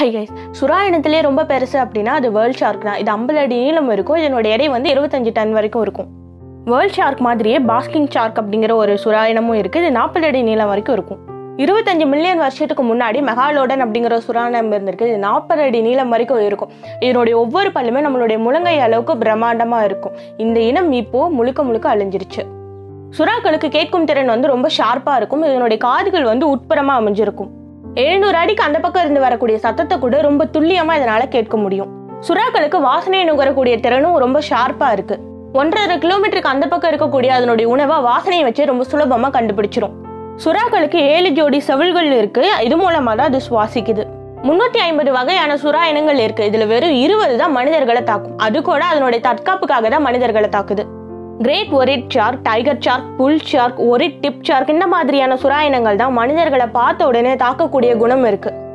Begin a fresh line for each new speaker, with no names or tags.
hi guys சுறா இனத்திலே ரொம்ப பெருசு அப்படின்னா அது வேர்ல்ட் ஷார்க் தான் இது ஐம்பது அடி நீளம் இருக்கும் இதனோட எடை வந்து இருபத்தஞ்சு டன் வரைக்கும் இருக்கும் வேர்ல்ட் ஷார்க் மாதிரியே பாஸ்கிங் ஷார்க் அப்படிங்கிற ஒரு சுறா இனமும் இருக்குது இது நாற்பது அடி நீளம் வரைக்கும் இருக்கும் இருபத்தஞ்சு மில்லியன் வருஷத்துக்கு முன்னாடி மெகாலோடன் அப்படிங்கிற ஒரு சுறா இனம் இருந்திருக்கு இது நாற்பது அடி நீளம் வரைக்கும் இருக்கும் இதனுடைய ஒவ்வொரு பல்லுமே நம்மளுடைய முழங்கை அளவுக்கு பிரம்மாண்டமாக இருக்கும் இந்த இனம் இப்போ முழுக்க முழுக்க அழிஞ்சிருச்சு சுறாக்களுக்கு கேட்கும் திறன் வந்து ரொம்ப ஷார்ப்பாக இருக்கும் இதனுடைய காதுகள் வந்து உட்புறமாக அமைஞ்சிருக்கும் எழுநூறு அடிக்கு அந்த பக்கம் இருந்து வரக்கூடிய சத்தத்தை கூட ரொம்ப துல்லியமாக இதனால கேட்க முடியும் சுறாக்களுக்கு வாசனையை நுகரக்கூடிய திறனும் ரொம்ப ஷார்ப்பாக இருக்கு ஒன்றரை கிலோமீட்டருக்கு அந்த பக்கம் இருக்கக்கூடிய அதனுடைய உணவை வாசனையை வச்சு ரொம்ப சுலபமாக கண்டுபிடிச்சிரும் சுறாக்களுக்கு ஏழு ஜோடி செவில்கள் இருக்கு இது மூலமாக தான் அது சுவாசிக்குது முன்னூத்தி ஐம்பது வகையான சுறா இனங்கள் இருக்கு இதுல வெறும் இருபது தான் மனிதர்களை தாக்கும் அது கூட அதனுடைய தற்காப்புக்காக தான் மனிதர்களை தாக்குது great white shark tiger shark bull shark white tip shark இந்த மாதிரியான சுறா இனங்கள் தான் மனிதர்களை பார்த்த உடனே தாக்கக்கூடிய குணம் இருக்கு